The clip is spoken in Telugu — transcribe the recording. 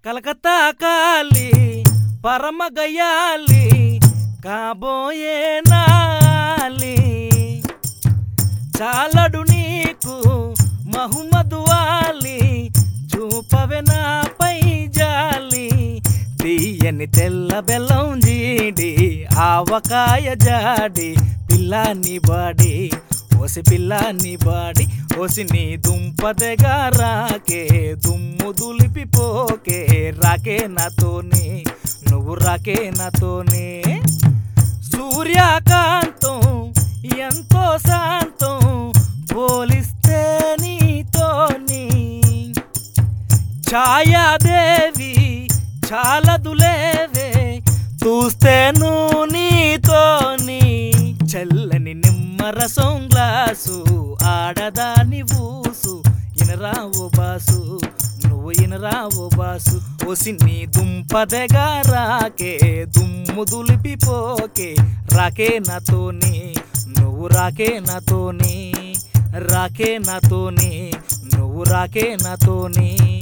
కలకత్తా కాలి పరమ గయాలి కాబోయే నాలి చాలడు నీకు మహమ్మదు వాలి చూపవె నాపై జాలి తీయని తెల్ల బెల్లం జీడి ఆవకాయ జాడి పిల్లాని బాడి ఓసి పిల్లాని బాడి ఓసి నీ దుంపదెగా రాకే దుమ్ము దులిపిపోకే రాకే నాతోనే నువ్వు రాకే నాతోనే సూర్యకాంతం ఎంతో శాంతం పోలిస్తే నీతోని ఛాయాదేవి చాలదులేవే చూస్తేను నీతోని చల్లని నిమ్మరసం గ్లాసు ఆడదాని ఊసు ఇనరావు బాసు నువ్వు ఇనరావు బాసు ఒసి నీ దుంపదెగా రాకే దుమ్ము దులిపిపోకే రాకే నాతోని నువ్వు రాకే నాతోని రాకే నాతోని నువ్వు రాకే నాతోని